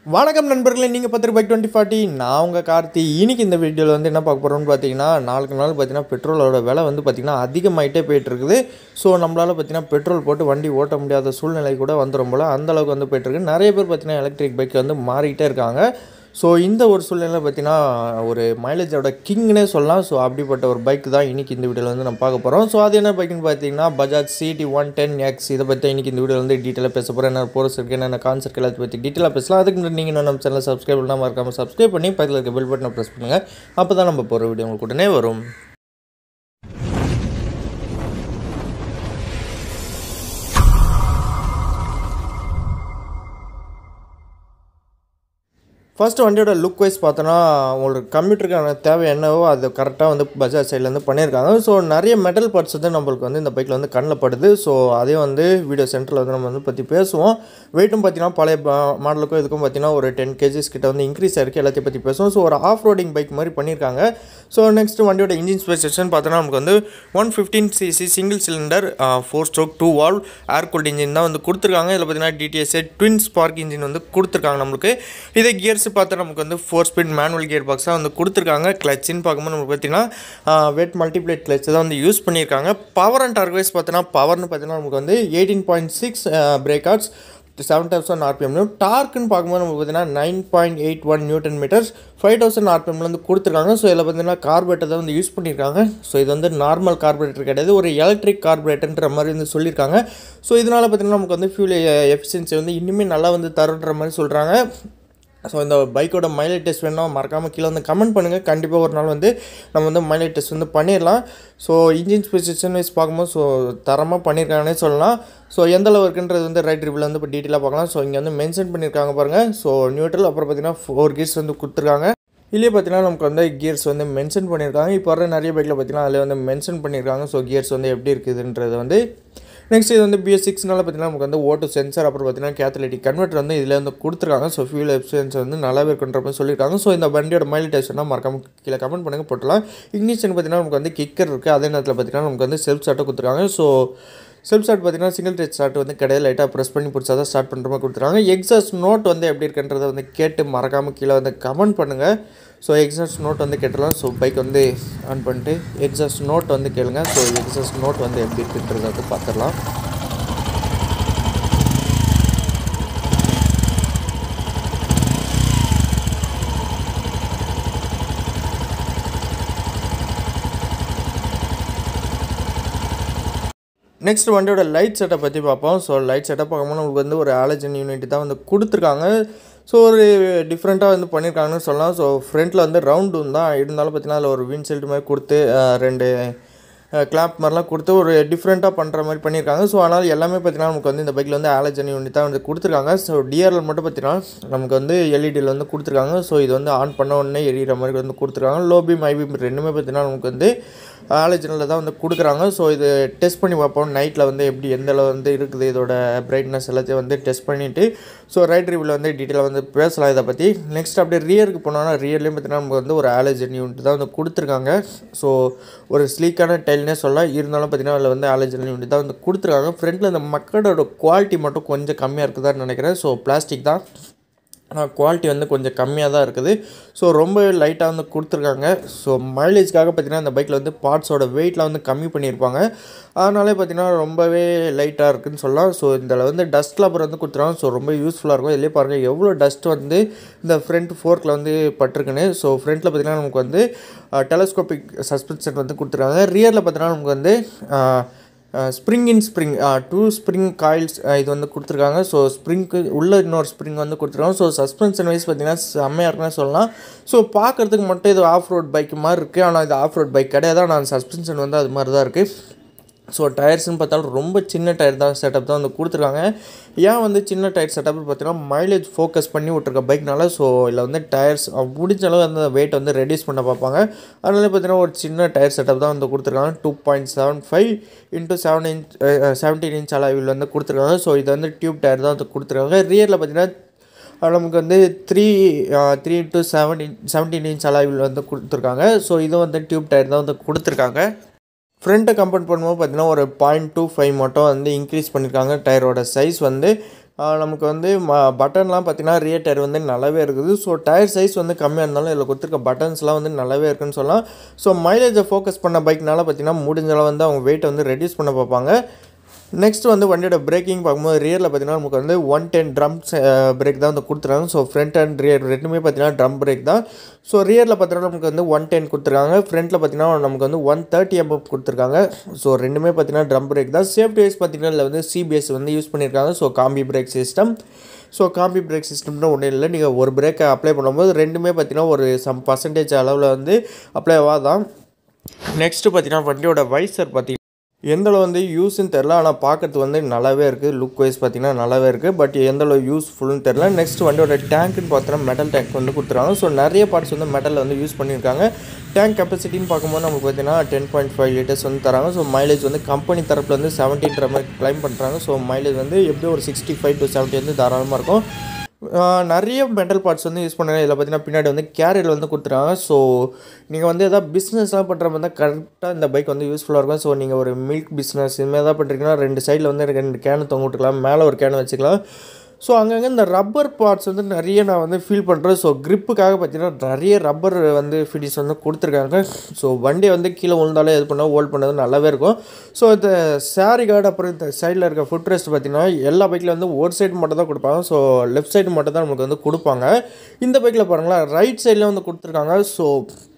வணக்கம் நண்பர்களே நீங்கள் பத்து பைக் டுவெண்ட்டி ஃபார்ட்டி நான் உங்கள் கார்த்தி இன்னைக்கு இந்த வீடியோவில் வந்து என்ன பார்க்க போகிறோம்னு பார்த்தீங்கன்னா நாளுக்கு நாள் பார்த்தீங்கன்னா பெட்ரோலோட விலை வந்து பார்த்திங்கன்னா அதிகமாயிட்டே போயிட்டு இருக்குது ஸோ நம்மளால் பார்த்தீங்கன்னா பெட்ரோல் போட்டு வண்டி ஓட்ட முடியாத சூழ்நிலை கூட வந்துடும் போல் அந்த அளவுக்கு வந்து போயிட்டுருக்கு நிறைய பேர் பார்த்தீங்கன்னா எலக்ட்ரிக் பைக் வந்து மாறிக்கிட்டே இருக்காங்க ஸோ இந்த ஒரு சூழ்நிலை பார்த்தீங்கன்னா ஒரு மைலேஜோட கிங்னே சொல்லலாம் ஸோ அப்படிப்பட்ட ஒரு பைக் தான் இன்றைக்கி இந்த வீடியோவில் வந்து நம்ம பார்க்க போகிறோம் ஸோ அது என்ன பைக்குன்னு பார்த்தீங்கன்னா Bajaj CT one ten X இதை பற்றி இன்றைக்கி இந்த வீடியோவில் வந்து டீட்டெயிலாக பேச போகிறேன் என்ன போர்ஸ் இருக்கு என்ன கான்செப்ட் எல்லாத்தையும் பற்றி டீட்டெயிலாக பேசலாம் அதுக்கு முன்னாடி நீங்கள் இன்னும் நம்ம சேனல் சப்ஸ்கிரைப் பண்ணாமல் மறக்காமல் சப்ஸ்கிரைப் பண்ணி பக்கத்தில் இருக்க பெல் பட்டனை ப்ரெஸ் பண்ணுங்கள் அப்போ தான் நம்ம போகிற வீடியோ உங்களுக்கு உடனே வரும் ஃபர்ஸ்ட் வண்டியோட லுக் வைஸ் பார்த்தோன்னா உங்களுக்கு கம்ப்யூட்டருக்கான தேவை என்னவோ அது கரெக்டாக வந்து பஜாஜ் சைட்லேருந்து பண்ணியிருக்காங்க ஸோ நிறைய மெட்டல் பார்ட்ஸ் வந்து நம்மளுக்கு வந்து இந்த பைக்கில் வந்து கண்ணில் படுது ஸோ அதையும் வந்து வீடியோ சென்டரில் வந்து நம்ம வந்து பற்றி பேசுவோம் வெயிட்டும் பார்த்தீங்கன்னா பழைய மாடலுக்கும் இதுக்கும் பார்த்தீங்கன்னா ஒரு டென் கேஜிஸ் கிட்ட வந்து இன்க்ரீஸ் ஆயிருக்கு எல்லாத்தையும் பற்றி பேசுவோம் ஸோ ஒரு ஆஃப் ரோடிங் பைக் மாதிரி பண்ணியிருக்காங்க ஸோ நெக்ஸ்ட் வண்டியோட இன்ஜின் ஸ்பெசிஃபிகேஷன் பார்த்தோன்னா நமக்கு வந்து one fifteen CC single cylinder four stroke two valve air cooled engine தான் வந்து கொடுத்துருக்காங்க இதில் பார்த்தீங்கன்னா டிடிஎஸ்ஏ ட்வின் ஸ்பார்க் இன்ஜின் வந்து கொடுத்துருக்காங்க நம்மளுக்கு இதே கியர்ஸ் பார்த்தா நமக்கு வந்து four speed manual gear box தான் வந்து கொடுத்துருக்காங்க கிளச்சின்னு பார்க்கும்போது நமக்கு பார்த்தீங்கன்னா வெட் மல்டிப்ளேட் கிளச் தான் வந்து யூஸ் பண்ணியிருக்காங்க பவர் அண்ட் டார்க் வைஸ் பார்த்தோன்னா பவர்னு பார்த்தீங்கன்னா நமக்கு வந்து eighteen point six break outs seven thousand RPM டார்க்குன்னு பார்க்கும்போது நமக்கு பார்த்தீங்கன்னா nine point eight one newton meters five thousand ஆர்பிஎம்ல வந்து கொடுத்துருக்காங்க ஸோ இதில் பார்த்தீங்கன்னா கார்பரேட்டர் தான் வந்து யூஸ் பண்ணியிருக்காங்க ஸோ இது வந்து நார்மல் கார்பரேட்டர் கிடையாது ஒரு எலக்ட்ரிக் கார்பரேட்டர்ன்ற மாதிரி வந்து சொல்லியிருக்காங்க ஸோ இதனால் பார்த்தீங்கன்னா நமக்கு வந்து ஃபியூல் எஃபிஷியன்சி வந்து இன்னுமே நல்லா வந்து தருன்ற மாதிரி சொல்கிறாங்க ஸோ இந்த பைக்கோட மைலேஜ் டெஸ்ட் வேணும் மறக்காமல் கீழே வந்து கமெண்ட் பண்ணுங்கள் கண்டிப்பாக ஒரு நாள் வந்து நம்ம வந்து மைலேஜ் டெஸ்ட் வந்து பண்ணிடலாம் ஸோ இன்ஜின் ஸ்பெசிஃபிகேஷன் வைஸ் பார்க்கும்போது ஸோ தரமாக பண்ணியிருக்காங்கன்னே சொல்லலாம் ஸோ எந்த அளவு இருக்குன்றது வந்து ரைட் ரிவ்யூவில் வந்து இப்போ டீட்டெயிலாக பார்க்கலாம் ஸோ இங்கே வந்து மென்ஷன் பண்ணியிருக்காங்க பாருங்கள் ஸோ நியூட்ரல் அப்புறம் பார்த்தீங்கன்னா ஃபோர் கீர்ஸ் வந்து கொடுத்துருக்காங்க இதுலேயே பார்த்தீங்கன்னா நமக்கு வந்து கியர்ஸ் வந்து மென்ஷன் பண்ணியிருக்காங்க இப்போ வர நிறைய பைக்கில் பார்த்தீங்கன்னா அதில் வந்து மென்ஷன் பண்ணியிருக்காங்க ஸோ கியர்ஸ் வந்து எப்படி இருக்குதுன்றது வந்து நெக்ஸ்ட் இது வந்து பிஎஸ் சிக்ஸ்னால பார்த்தீங்கன்னா நமக்கு வந்து ஓட்டு சென்சார் அப்புறம் பார்த்தீங்கன்னா கேத்தலிட்டிக் கன்வெர்ட்டர் வந்து இதில் வந்து கொடுத்துருக்காங்க ஸோ ஃபியூல் எஃபிஷியன்ஸ் வந்து நல்லாவே இருக்குன்ற மாதிரி சொல்லியிருக்காங்க ஸோ இந்த வண்டியோட மைல் டெஸ்ட்னா மறக்காம கீழே கமெண்ட் பண்ணுங்கள் போட்டலாம் இக்னிஷன் பார்த்தீங்கன்னா நமக்கு வந்து கிக்கர் இருக்குது அதே நேரத்தில் பார்த்தீங்கன்னா நமக்கு வந்து செல்ஃப் ஸ்டார்ட்டும் கொடுத்துருக்காங்க ஸோ செல்ஃப் ஸ்டார்ட் பார்த்தீங்கன்னா சிங்கிள் டச் ஸ்டார்ட் வந்து கிடையாது லைட்டாக ப்ரெஸ் பண்ணி பிடிச்சா தான் ஸ்டார்ட் பண்ணுற மாதிரி கொடுத்துருக்காங்க எக்ஸாஸ்ட் நோட் வந்து எப்படி இருக்குன்றதை வந்து கேட்டு மறக்காமல் கீழே வந்து கமெண்ட் பண்ணுங்கள் ஸோ எக்ஸாஸ்ட் நோட் வந்து கேட்டலாம் ஸோ பைக் வந்து ஆன் பண்ணிட்டு எக்ஸாஸ்ட் நோட் வந்து கேளுங்க ஸோ எக்ஸாஸ்ட் நோட் வந்து எப்படி இருக்குன்றதை வந்து பார்த்துடலாம் நெக்ஸ்ட் வண்டியோட லைட் செட்டை பற்றி பார்ப்போம் ஸோ லைட் செட்டப் பார்க்கும்போது நமக்கு வந்து ஒரு ஆலஜன் யூனிட் தான் வந்து கொடுத்துருக்காங்க ஸோ ஒரு டிஃப்ரெண்ட்டாக வந்து பண்ணியிருக்காங்கன்னு சொல்லலாம் ஸோ ஃப்ரண்ட்டில் வந்து ரவுண்டு தான் இருந்தாலும் பார்த்தீங்கன்னா அதில் ஒரு விண்ட்ஷீல்டு மாதிரி கொடுத்து ரெண்டு கிளாப் மாதிரிலாம் கொடுத்து ஒரு டிஃப்ரெண்ட்டாக பண்ணுற மாதிரி பண்ணியிருக்காங்க ஸோ அதனால் எல்லாமே பார்த்தீங்கன்னா நமக்கு வந்து இந்த பைக்கில் வந்து ஆலஜன் யூனிட் தான் வந்து கொடுத்துருக்காங்க ஸோ டிஆர்எல் மட்டும் பார்த்தீங்கன்னா நமக்கு வந்து எல்இடியில் வந்து கொடுத்துருக்காங்க ஸோ இது வந்து ஆன் பண்ண உடனே எரியிற மாதிரி வந்து கொடுத்துருக்காங்க லோ பீம் ஐ பீம் ரெண்டுமே பார்த்தீங்கன்னா நமக்கு வந்து ஆலஜனில் தான் வந்து கொடுக்குறாங்க ஸோ இது டெஸ்ட் பண்ணி பார்ப்போம் நைட்டில் வந்து எப்படி எந்த அளவு வந்து இருக்குது இதோட பிரைட்னஸ் எல்லாத்தையும் வந்து டெஸ்ட் பண்ணிவிட்டு ஸோ ரைட் ரிவ்யூவில் வந்து டீட்டெயிலாக வந்து பேசலாம் இதை பற்றி நெக்ஸ்ட் அப்படியே ரியருக்கு போனோம்னா ரியர்லேயும் பார்த்தீங்கன்னா நமக்கு வந்து ஒரு ஆலஜன் யூனிட் தான் வந்து கொடுத்துருக்காங்க ஸோ ஒரு ஸ்லீக்கான டைல்னே சொல்லலாம் இருந்தாலும் பார்த்தீங்கன்னா அதில் வந்து ஆலஜன் யூனிட் தான் வந்து கொடுத்துருக்காங்க ஃப்ரண்ட்டில் இந்த மக்களோட குவாலிட்டி மட்டும் கொஞ்சம் கம்மியாக இருக்குதான்னு நினைக்கிறேன் ஸோ பிளாஸ்டிக் தான் ஆனால் குவாலிட்டி வந்து கொஞ்சம் கம்மியாக தான் இருக்குது ஸோ ரொம்ப லைட்டாக வந்து கொடுத்துருக்காங்க ஸோ மைலேஜ்க்காக பார்த்தீங்கன்னா இந்த பைக்கில் வந்து பார்ட்ஸோட வெயிட்லாம் வந்து கம்மி பண்ணியிருப்பாங்க அதனாலே பார்த்தீங்கன்னா ரொம்பவே லைட்டாக இருக்குதுன்னு சொல்லலாம் ஸோ இதில் வந்து டஸ்ட் லாப்பர் வந்து கொடுத்துருவாங்க ஸோ ரொம்ப யூஸ்ஃபுல்லாக இருக்கும் இதுலேயே பாருங்கள் எவ்வளோ டஸ்ட் வந்து இந்த ஃப்ரண்ட் ஃபோர்க்கில் வந்து பட்டிருக்குன்னு ஸோ ஃப்ரண்ட்டில் பார்த்தீங்கன்னா நமக்கு வந்து டெலஸ்கோபிக் சஸ்பென்ஷன் வந்து கொடுத்துருக்காங்க ரியரில் பார்த்தீங்கன்னா நமக்கு வந்து spring in spring two spring coils இது வந்து கொடுத்துருக்காங்க ஸோ ஸ்ப்ரிங்க்கு உள்ள இன்னொரு ஸ்ப்ரிங் வந்து கொடுத்துருக்காங்க ஸோ சஸ்பென்ஷன் வைஸ் பார்த்தீங்கன்னா செம்மையாக இருக்குன்னு சொல்லலாம் ஸோ பார்க்குறதுக்கு மட்டும் இது ஆஃப் ரோட் பைக் மாதிரி இருக்குது ஆனால் இது ஆஃப் ரோட் பைக் கிடையாது ஆனால் சஸ்பென்ஷன் வந்து அது மாதிரி தான் இருக்குது ஸோ டயர்ஸ்னு பார்த்தாலும் ரொம்ப சின்ன டயர் தான் செட்டப் தான் வந்து கொடுத்துருக்காங்க ஏன் வந்து சின்ன டயர் செட்டப் பார்த்தீங்கன்னா மைலேஜ் ஃபோக்கஸ் பண்ணி விட்ருக்க பைக்னால ஸோ இதில் வந்து டயர்ஸ் முடிஞ்ச அளவு அந்த வெயிட் வந்து ரெடியூஸ் பண்ண பார்ப்பாங்க அதனால பார்த்தீங்கன்னா ஒரு சின்ன டயர் செட்டப் தான் வந்து கொடுத்துருக்காங்க two point seven five into seven inch seventeen inch அளவில் வந்து கொடுத்துருக்காங்க ஸோ இது வந்து டியூப் டயர் தான் வந்து கொடுத்துருக்காங்க ரியரில் பார்த்தீங்கன்னா நமக்கு வந்து three three to seven inch seventeen inch அளவில் வந்து கொடுத்துருக்காங்க ஸோ இது வந்து டியூப் டயர் தான் வந்து கொடுத்துருக்காங்க ஃப்ரண்ட்டை கம்பேர் பண்ணும்போது பார்த்தீங்கன்னா ஒரு பாயிண்ட் டூ ஃபைவ் மட்டும் வந்து இன்க்ரீஸ் பண்ணியிருக்காங்க டயரோட சைஸ் வந்து ஆஹ் நமக்கு வந்து ம பட்டன்லாம் பார்த்தீங்கன்னா ரியர் டயர் வந்து நல்லாவே இருக்குது ஸோ டயர் சைஸ் வந்து கம்மியாக இருந்தாலும் இதில் கொடுத்துருக்க பட்டன்ஸ்லாம் வந்து நல்லாவே இருக்குன்னு சொல்லலாம் ஸோ மைலேஜை ஃபோக்கஸ் பண்ண பைக்னால பார்த்தீங்கன்னா முடிஞ்ச அளவு வந்து அவங்க வெயிட்டை வந்து ரெடியூஸ் பண்ண பார்ப்பாங்க நெக்ஸ்ட் வந்து வண்டியோட பிரேக்கிங் பார்க்கும்போது ரியரில் பார்த்தீங்கன்னா நமக்கு வந்து ஒன் டென் ட்ரம் பிரேக் தான் வந்து கொடுத்துருக்காங்க ஸோ ஃப்ரண்ட் அண்ட் ரியர் ரெண்டுமே பார்த்தீங்கன்னா ட்ரம் பிரேக் தான் ஸோ ரியரில் பார்த்தீங்கன்னா நமக்கு வந்து ஒன் டென் கொடுத்துருக்காங்க ஃப்ரண்ட்டில் பார்த்தீங்கன்னா நமக்கு வந்து ஒன் தேர்ட்டி எம்எஃப் கொடுத்துருக்காங்க ஸோ ரெண்டுமே பார்த்தீங்கன்னா ட்ரம் பிரேக் தான் சேஃப்டி வைஸ் பார்த்தீங்கன்னா இதில் வந்து சிபிஎஸ் வந்து யூஸ் பண்ணியிருக்காங்க so combi brake system so combi brake சிஸ்டம்னு ஒன்றும் இல்லை நீங்கள் ஒரு பிரேக்கை அப்ளை பண்ணும்போது ரெண்டுமே பார்த்தீங்கன்னா ஒரு சம் பர்சன்டேஜ் அளவில் வந்து அப்ளை ஆகாதான் நெக்ஸ்ட்டு பார்த்தீங்கன்னா வண்டியோட வைசர் பார்த்தீங்கன்னா எந்த அளவு வந்து யூஸ்ன்னு தெரில ஆனால் பார்க்கறது வந்து நல்லாவே இருக்குது லுக் வைஸ் பார்த்தீங்கன்னா நல்லாவே இருக்குது பட் எந்த அளவு யூஸ்ஃபுல்னு தெரில நெக்ஸ்ட் வண்டியோட டேங்க்னு பார்த்தோன்னா மெட்டல் டேங்க் வந்து கொடுத்துருக்காங்க ஸோ நிறைய பார்ட்ஸ் வந்து மெட்டலில் வந்து யூஸ் பண்ணியிருக்காங்க டேங்க் கெப்பாசிட்டின்னு பார்க்கும்போது நமக்கு பார்த்தீங்கன்னா டென் பாயிண்ட் ஃபைவ் லிட்டர்ஸ் வந்து தராங்க ஸோ மைலேஜ் வந்து கம்பெனி தரப்பில் வந்து செவன்ட்டின்ற மாதிரி கிளைம் பண்ணுறாங்க ஸோ மைலேஜ் வந்து எப்படியும் ஒரு சிக்ஸ்டி ஃபைவ் டு செவன்ட்டி வந்து தாராளமாக இருக்கும் ஆஹ் நிறைய மெட்டல் பார்ட்ஸ் வந்து யூஸ் பண்ணுறாங்க இதில் பார்த்தீங்கன்னா பின்னாடி வந்து கேரியர் வந்து கொடுத்துருக்காங்க ஸோ நீங்கள் வந்து எதாவது பிஸ்னஸ்லாம் பண்ணுற மாதிரி தான் கரெக்டாக இந்த பைக் வந்து யூஸ்ஃபுல்லாக இருக்கும் ஸோ நீங்கள் ஒரு மில்க் பிஸ்னஸ் இதுமாதிரி எதாவது பண்ணுறீங்கன்னா ரெண்டு சைடில் வந்து ரெண்டு கேனு தொங்க விட்டுக்கலாம் மேலே ஒரு கேனு வச்சுக்கலாம் ஸோ அங்கங்கே இந்த ரப்பர் பார்ட்ஸ் வந்து நிறைய நான் வந்து ஃபீல் பண்ணுறேன் ஸோ gripக்காக பார்த்தீங்கன்னா நிறைய ரப்பர் வந்து ஃபினிஷ் வந்து கொடுத்துருக்காங்க ஸோ வண்டி வந்து கீழே விழுந்தாலே இது பண்ணால் ஹோல்ட் பண்ணது நல்லாவே இருக்கும் ஸோ இந்த சாரி கார்டு அப்புறம் இந்த சைடில் இருக்க ஃபுட் ரெஸ்ட் பார்த்தீங்கன்னா எல்லா பைக்கில் வந்து ஒரு சைடு மட்டும் தான் கொடுப்பாங்க ஸோ லெஃப்ட் சைடு மட்டும் தான் நமக்கு வந்து கொடுப்பாங்க இந்த பைக்கில் பாருங்களேன் ரைட் சைடில் வந்து கொடுத்துருக்காங்க ஸோ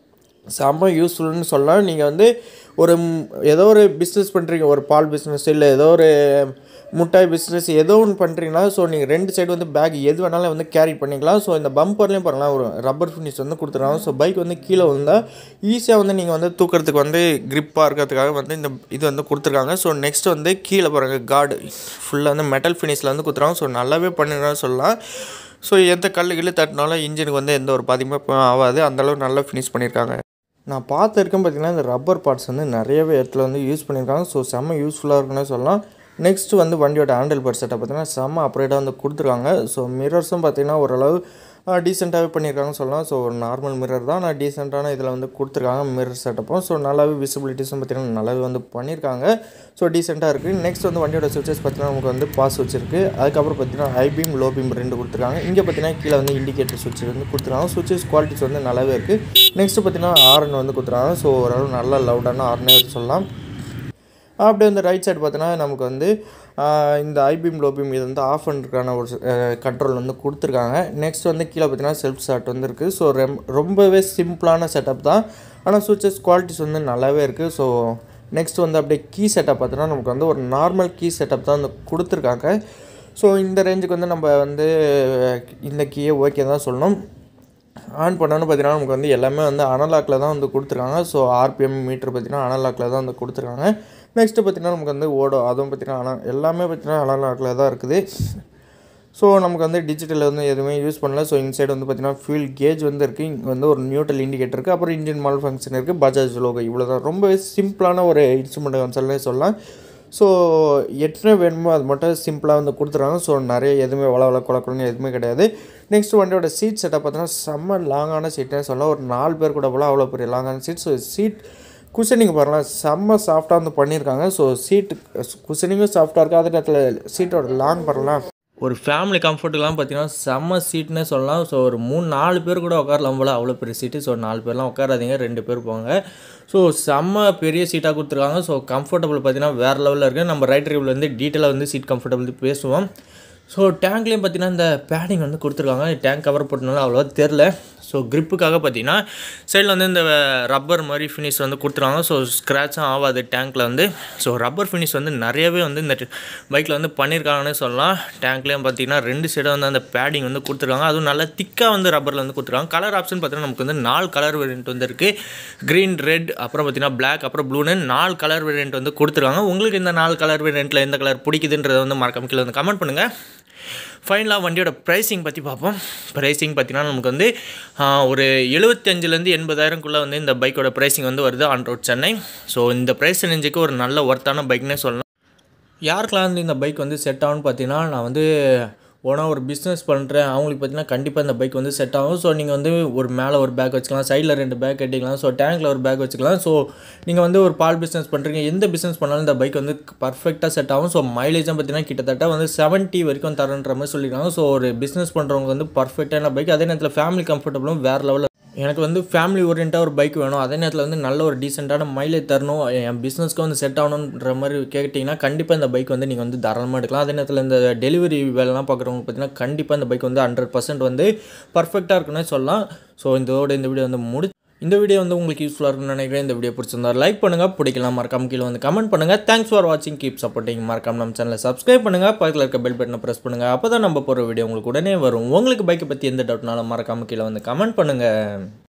செம்ம யூஸ்ஃபுல்னு சொல்லலாம் நீங்கள் வந்து ஒரு ம், ஏதோ ஒரு பிஸ்னஸ் பண்ணுறீங்க ஒரு பால் பிஸ்னஸ் இல்லை ஏதோ ஒரு முட்டாய் பிஸ்னஸ் ஏதோ ஒன்று பண்ணுறீங்கன்னா ஸோ நீங்கள் ரெண்டு சைடு வந்து பேக் எது வேணாலும் வந்து கேரி பண்ணிக்கலாம் ஸோ இந்த பம்பர்லேயும் பாருங்களேன் ஒரு ரப்பர் ஃபினிஷ் வந்து கொடுத்துருக்காங்க ஸோ பைக் வந்து கீழே வந்தால் ஈஸியாக வந்து நீங்கள் வந்து தூக்கிறதுக்கு வந்து grip-ஆ இருக்கிறதுக்காக வந்து இந்த இது வந்து கொடுத்துருக்காங்க ஸோ நெக்ஸ்ட் வந்து கீழே பாருங்கள் கார்டு ஃபுல்லாக வந்து மெட்டல் ஃபினிஷில் வந்து கொடுத்துருக்காங்க ஸோ நல்லாவே பண்ணிடுறான்னு சொல்லலாம் ஸோ எந்த கல்லு கில்லு தட்டினாலும் இன்ஜினுக்கு வந்து எந்த ஒரு பாதிப்பும் ஆகாது அந்தளவு நல்லா ஃபினிஷ் பண்ணியிருக்காங்க நான் பார்த்த வரைக்கும் பார்த்தீங்கன்னா இந்த ரப்பர் பார்ட்ஸ் வந்து நிறையவே இடத்துல வந்து யூஸ் பண்ணியிருக்காங்க ஸோ செம்ம யூஸ்ஃபுல்லாக இருக்குன்னு சொல்லலாம் நெக்ஸ்ட் வந்து வண்டியோட ஹேண்டில் பர் செட்டை பார்த்தீங்கன்னா செம்ம அப்ரேட்டாக வந்து கொடுத்துருக்காங்க ஸோ மிரர்ஸும் பார்த்தீங்கன்னா ஓரளவு டீசெண்டாகவே பண்ணியிருக்காங்கன்னு சொல்லலாம் ஸோ ஒரு நார்மல் மிரர் தான் நான் டீசெண்டான இதில் வந்து கொடுத்துருக்காங்க மிரர் செட்டப்பும் ஸோ நல்லாவே விசிபிலிட்டிஸும் பார்த்தீங்கன்னா நல்லாவே வந்து பண்ணியிருக்காங்க ஸோ டீசெண்டாக இருக்குது நெக்ஸ்ட் வந்து வண்டியோட சுவிச்சஸ் பார்த்தீங்கன்னா நமக்கு வந்து பாஸ் வச்சிருக்கு அதுக்கப்புறம் பார்த்தீங்கன்னா ஹை பீம் லோ பீம் ரெண்டு கொடுத்துருக்காங்க இங்கே பார்த்தீங்கன்னா கீழே வந்து இண்டிகேட்டர் சுவிட்ச் வந்து கொடுத்துருக்காங்க சுவிச்சஸ் குவாலிட்டிஸ் வந்து நல்லாவே இருக்குது நெக்ஸ்ட் பார்த்தீங்கன்னா ஆர்ன் வந்து கொடுத்துருக்காங்க ஸோ ஓரளவு நல்ல லவுடான ஆர்னே சொல்லலாம் அப்படியே வந்து ரைட் சைடு பார்த்தோன்னா நமக்கு வந்து ஆஹ், இந்த ஐபீம் லோபீம் இது வந்து ஆஃப் பண்ணுறதுக்கான ஒரு கண்ட்ரோல் வந்து கொடுத்துருக்காங்க நெக்ஸ்ட் வந்து கீழே பார்த்தீங்கன்னா செல்ஃப் ஷாட் வந்து இருக்குது ஸோ ரெம் ரொம்பவே சிம்பிளான செட்டப் தான் ஆனால் சுவிச்சஸ் குவாலிட்டிஸ் வந்து நல்லாவே இருக்குது ஸோ நெக்ஸ்ட் வந்து அப்படியே கீ செட்டப் பார்த்தோன்னா நமக்கு வந்து ஒரு நார்மல் கீ செட்டப் தான் வந்து கொடுத்துருக்காங்க ஸோ இந்த ரேஞ்சுக்கு வந்து நம்ம வந்து இந்த கீயை ஓகே தான் சொல்லணும் ஆன் பண்ணோன்னு பார்த்தீங்கன்னா நமக்கு வந்து எல்லாமே வந்து அனலாக்கில் தான் வந்து கொடுத்துருக்காங்க ஸோ ஆர்பிஎம் மீட்டர் பார்த்தீங்கன்னா அனலாக்கில் தான் வந்து கொடுத்துருக்காங்க நெக்ஸ்ட்டு பார்த்தீங்கன்னா நமக்கு வந்து ஓடும் அதுவும் பார்த்தீங்கன்னா அன எல்லாமே பார்த்தீங்கன்னா அனலாக்கில் தான் இருக்குது ஸோ நமக்கு வந்து டிஜிட்டல் வந்து எதுவுமே யூஸ் பண்ணல ஸோ இன்சைடு வந்து பார்த்தீங்கன்னா ஃபியூல் கேஜ் வந்து இருக்குது இங்கே வந்து ஒரு நியூட்ரல் இண்டிகேட்டர் இருக்குது அப்புறம் இன்ஜின் மால் ஃபங்க்ஷன் இருக்குது பஜாஜ் லோகோ இவ்வளோ தான் ரொம்பவே சிம்பிளான ஒரு இன்ஸ்ட்ருமெண்ட் கன்சல்னே சொல்லலாம் ஸோ எத்தனை வேணுமோ அது மட்டும் சிம்பிளாக வந்து கொடுத்துருக்காங்க ஸோ நிறைய எதுவுமே வள வள குழக்கணும்னு எதுவுமே கிடையாது நெக்ஸ்ட் வண்டியோட சீட் செட்டப் பார்த்தீங்கன்னா செம்ம லாங்கான சீட்னே சொல்லலாம் ஒரு நாலு பேர் கூட போல அவ்வளோ பெரிய லாங்கான சீட் ஸோ சீட் குஷனிங் பாருங்களேன் செம்ம சாஃப்டாக வந்து பண்ணியிருக்காங்க ஸோ சீட் குஷனிங்கும் சாஃப்டாக இருக்குது அதே நேரத்தில் சீட்டோட லாங் பாருங்களேன் ஒரு ஃபேமிலி கம்ஃபர்ட்டுக்கெலாம் பார்த்தீங்கன்னா செம்ம சீட்னே சொல்லலாம் ஸோ ஒரு மூணு நாலு பேர் கூட உட்காரலாம் போல் அவ்வளோ பெரிய சீட்டு ஸோ நாலு பேர்லாம் உட்காராதீங்க ரெண்டு பேர் போங்க ஸோ செம்ம பெரிய சீட்டாக கொடுத்துருக்காங்க ஸோ கம்ஃபர்டபுள் பார்த்தீங்கன்னா வேறு லெவலில் இருக்குது நம்ம ரைட் ரிவ்யூவில் வந்து டீட்டெயிலாக வந்து சீட் கம்ஃபர்டபுள் பேசுவோம் ஸோ டேங்க்லேயும் பார்த்தீங்கன்னா இந்த பேடிங் வந்து கொடுத்துருக்காங்க டேங்க் கவர் போட்டனால அவ்வளோவா தெரில ஸோ gripக்காக பார்த்தீங்கன்னா சைடில் வந்து இந்த ரப்பர் மாதிரி ஃபினிஷ் வந்து கொடுத்துருவாங்க ஸோ ஸ்க்ராட்சும் ஆகாது டேங்க்கில் வந்து ஸோ ரப்பர் ஃபினிஷ் வந்து நிறையவே வந்து இந்த பைக்கில் வந்து பண்ணியிருக்காங்கன்னு சொல்லலாம் டேங்க்லேயும் பார்த்தீங்கன்னா ரெண்டு சைடும் வந்து அந்த பேடிங் வந்து கொடுத்துருக்காங்க அதுவும் நல்லா திக்காக வந்து ரப்பரில் வந்து கொடுத்துருக்காங்க கலர் ஆப்ஷன் பார்த்தீங்கன்னா நமக்கு வந்து நாலு கலர் வேரியன்ட் வந்து இருக்குது க்ரீன் ரெட் அப்புறம் பார்த்தீங்கன்னா Black அப்புறம் ப்ளூன்னு நாலு கலர் வேரியன்ட் வந்து கொடுத்துருக்காங்க உங்களுக்கு இந்த நாலு கலர் வேரியண்ட்டில் எந்த கலர் பிடிக்குதுன்றதை வந்து மறக்காம கீழே வந்து கமெண்ட் பண்ணுங்கள் ஃபைனலாக வண்டியோட ப்ரைஸிங் பற்றி பார்ப்போம் ப்ரைஸிங் பார்த்தீங்கன்னா நமக்கு வந்து ஆஹ், ஒரு எழுபத்தஞ்சிலேருந்து எண்பதாயிரம்குள்ளே வந்து இந்த பைக்கோட ப்ரைஸிங் வந்து வருது ஆன் ரோட் சென்னை ஸோ இந்த ப்ரைஸ் ரேஞ்சுக்கு ஒரு நல்ல ஒர்த்தான பைக்னே சொல்லலாம் யாருக்கெல்லாம் வந்து இந்த பைக் வந்து செட் ஆகும்னு பார்த்தீங்கன்னா நான் வந்து ஓனாக ஒரு பிஸ்னஸ் பண்ணுறேன் அவங்களுக்கு பார்த்தீங்கன்னா கண்டிப்பாக இந்த பைக் வந்து செட் ஆகும் ஸோ நீங்கள் வந்து ஒரு மேலே ஒரு பேக் வச்சுக்கலாம் சைடில் ரெண்டு பேக் கட்டிக்கலாம் ஸோ டேங்க்கில் ஒரு பேக் வச்சுக்கலாம் ஸோ நீங்கள் வந்து ஒரு பால் பிஸ்னஸ் பண்ணுறீங்க எந்த பிஸ்னஸ் பண்ணாலும் இந்த பைக் வந்து பர்ஃபெக்டாக செட் ஆகும் ஸோ மைலேஜும் பார்த்தீங்கன்னா கிட்டத்தட்ட வந்து செவன்ட்டி வரைக்கும் தரன்ற மாதிரி சொல்லியிருக்காங்க ஸோ ஒரு பிஸ்னஸ் பண்ணுறவங்க வந்து பர்ஃபெக்டான பைக் அதே நேரத்தில் ஃபேமிலி கம்ஃபர்டபுளும் வேறு லெவலில் எனக்கு வந்து ஃபேமிலி ஓரியண்ட்டாக ஒரு பைக் வேணும் அதே நேரத்தில் வந்து நல்ல ஒரு டீசெண்டான மைலேஜ் தரணும் என் பிஸ்னஸ்க்கு வந்து செட் ஆகணுன்ற மாதிரி கேட்டிங்கன்னா கண்டிப்பாக இந்த பைக் வந்து நீங்கள் வந்து தாராளமாக எடுக்கலாம் அதே நேரத்தில் இந்த டெலிவரி வேலைலாம் பார்க்குறவங்க பார்த்தீங்கன்னா கண்டிப்பாக இந்த பைக் வந்து ஹண்ட்ரட் பர்சன்ட் வந்து பர்ஃபெக்டாக இருக்குன்னே சொல்லலாம் ஸோ இதோட இந்த வீடியோ வந்து முடி இந்த வீடியோ வந்து உங்களுக்கு யூஸ்ஃபுல்லாக இருக்கும்னு நினைக்கிறேன் இந்த வீடியோ பிடிச்சிருந்தா லைக் பண்ணுங்கள் பிடிக்கலாம் மறக்காம கீழே வந்து கமெண்ட் பண்ணுங்கள் தேங்க்ஸ் ஃபார் வாட்சிங் கீப் சப்போர்ட்டிங் மறக்காம நம்ம சேனலை சப்ஸ்கிரைப் பண்ணுங்கள் பக்கத்தில் இருக்க பெல் பட்டனை ப்ரெஸ் பண்ணுங்கள் அப்போ தான் நம்ம போகிற வீடியோ உங்களுக்கு உடனே வரும் உங்களுக்கு பைக்கை பற்றி எந்த டவுட்னாலும் மறக்காம கீழே வந்து கமெண்ட் பண்ணுங்கள்